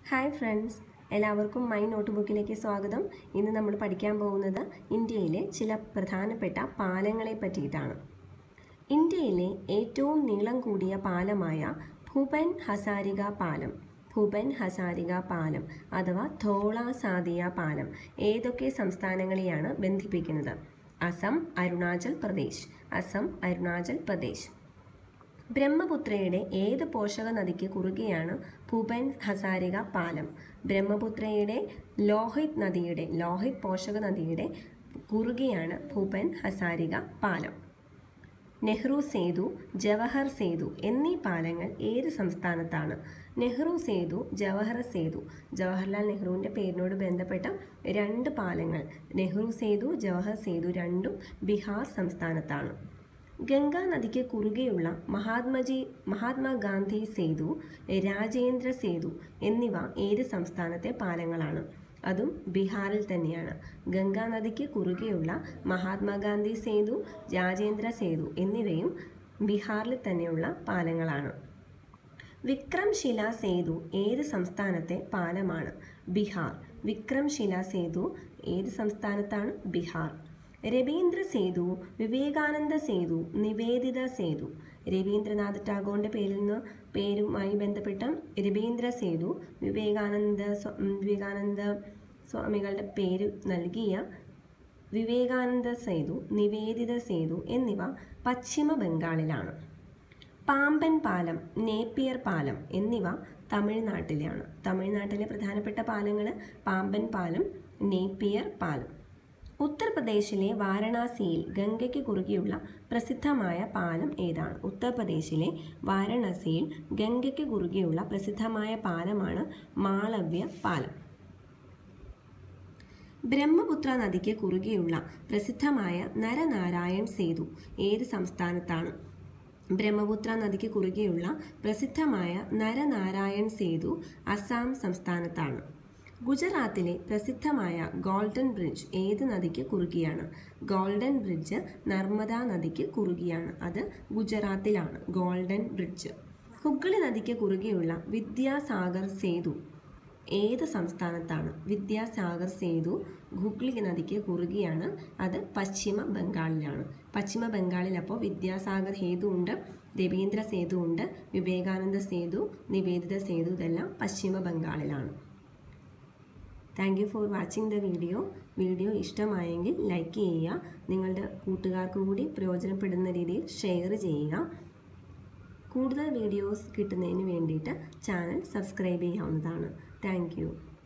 hi friends എല്ലാവർക്കും my note ബുക്കിലേക്ക് സ്വാഗതം ഇന്ന് നമ്മൾ പഠിക്കാൻ പോകുന്നത് ഇന്ത്യയിലെ ചില പ്രധാനപ്പെട്ട പാലങ്ങളെ പറ്റിയിട്ടാണ് ഇന്ത്യയിലെ ഏറ്റവും നീളം കൂടിയ പാലമായ ഭൂപൻ ഹസാരിക പാലം ഭൂപൻ ഹസാരിക പാലം അഥവാ ധോള സാദിയ പാലം ഏതൊക്കെ സംസ്ഥാനങ്ങളെയാണ് ബന്ധിപ്പിക്കുന്നത് അസം അരുണാചൽ പ്രദേശ് അസം അരുണാചൽ പ്രദേശ് ബ്രഹ്മപുത്രയുടെ ഏത് പോഷക നദിക്ക് കുറുകെയാണ് ഭൂപൻ ഹസാരിക പാലം ബ്രഹ്മപുത്രയുടെ ലോഹിത് നദിയുടെ ലോഹിത് പോഷക നദിയുടെ കുറുകെയാണ് ഭൂപൻ ഹസാരിക പാലം നെഹ്റു സേതു ജവഹർ സേതു എന്നീ പാലങ്ങൾ ഏത് സംസ്ഥാനത്താണ് നെഹ്റു സേതു ജവഹർ സേതു ജവഹർലാൽ നെഹ്റുവിൻ്റെ പേരിനോട് ബന്ധപ്പെട്ട രണ്ട് പാലങ്ങൾ നെഹ്റു സേതു ജവഹർ സേതു രണ്ടും ബീഹാർ സംസ്ഥാനത്താണ് ഗംഗാ നദിക്ക് കുറുകെയുള്ള മഹാത്മജി മഹാത്മാഗാന്ധി സേതു രാജേന്ദ്ര സേതു എന്നിവ ഏത് സംസ്ഥാനത്തെ പാലങ്ങളാണ് അതും ബീഹാറിൽ തന്നെയാണ് ഗംഗാ നദിക്ക് കുറുകെയുള്ള മഹാത്മാഗാന്ധി സേതു രാജേന്ദ്ര സേതു എന്നിവയും ബീഹാറിൽ തന്നെയുള്ള പാലങ്ങളാണ് വിക്രംശില സേതു ഏത് സംസ്ഥാനത്തെ പാലമാണ് ബീഹാർ വിക്രംശില സേതു ഏത് സംസ്ഥാനത്താണ് ബീഹാർ രവീന്ദ്ര സേതു വിവേകാനന്ദ സേതു നിവേദിത സേതു രവീന്ദ്രനാഥ് ടാഗോറിൻ്റെ പേരിൽ നിന്ന് പേരുമായി ബന്ധപ്പെട്ട രവീന്ദ്ര സേതു വിവേകാനന്ദ സ്വ- ഉം, വിവേകാനന്ദ സ്വാമികളുടെ പേര് നൽകിയ വിവേകാനന്ദ സേതു നിവേദിത സേതു എന്നിവ പശ്ചിമ ബംഗാളിലാണ് പാമ്പൻ പാലം നേപ്പിയർ പാലം എന്നിവ തമിഴ്നാട്ടിലാണ് തമിഴ്നാട്ടിലെ പ്രധാനപ്പെട്ട പാലങ്ങൾ പാമ്പൻ പാലം നേപ്പിയർ പാലം ഉത്തർപ്രദേശിലെ വാരണാസിയിൽ ഗംഗയ്ക്ക് കുറുകെയുള്ള പ്രസിദ്ധമായ പാലം ഏതാണ് ഉത്തർപ്രദേശിലെ വാരണാസിയിൽ ഗംഗയ്ക്ക് കുറുകെയുള്ള പ്രസിദ്ധമായ പാലമാണ് മാളവ്യ പാലം ബ്രഹ്മപുത്ര നദിക്ക് കുറുകെയുള്ള പ്രസിദ്ധമായ നരനാരായൺ സേതു ഏത് സംസ്ഥാനത്താണ് ബ്രഹ്മപുത്ര നദിക്ക് കുറുകെയുള്ള പ്രസിദ്ധമായ നരനാരായൺ സേതു അസാം സംസ്ഥാനത്താണ് ഗുജറാത്തിലെ പ്രസിദ്ധമായ ഗോൾഡൻ ബ്രിഡ്ജ് ഏത് നദിക്ക് കുറുകെയാണ് ഗോൾഡൻ ബ്രിഡ്ജ് നർമ്മദ നദിക്ക് കുറുകെയാണ് അത് ഗുജറാത്തിലാണ് ഗോൾഡൻ ബ്രിഡ്ജ് ഹുഗ്ലി നദിക്ക് കുറുകെയുള്ള വിദ്യാസാഗർ സേതു ഏത് സംസ്ഥാനത്താണ് വിദ്യാസാഗർ സേതു ഹുഗ്ലി നദിക്ക് കുറുകെയാണ് അത് പശ്ചിമ ബംഗാളിലാണ് പശ്ചിമ ബംഗാളിൽ അപ്പോൾ വിദ്യാസാഗർ ഹേതു ഉണ്ട് രവീന്ദ്ര സേതു ഉണ്ട് വിവേകാനന്ദ സേതു നിവേദിത സേതു ഇതെല്ലാം പശ്ചിമ ബംഗാളിലാണ് thank you for watching the video വീഡിയോ ഇഷ്ടമായെങ്കിൽ ലൈക്ക് ചെയ്യുക നിങ്ങളുടെ കൂട്ടുകാർക്ക് കൂടി പ്രയോജനപ്പെടുന്ന രീതിയിൽ ഷെയർ ചെയ്യുക കൂടുതൽ വീഡിയോസ് കിട്ടുന്നതിന് വേണ്ടിയിട്ട് ചാനൽ സബ്സ്ക്രൈബ് ചെയ്യാവുന്നതാണ് താങ്ക്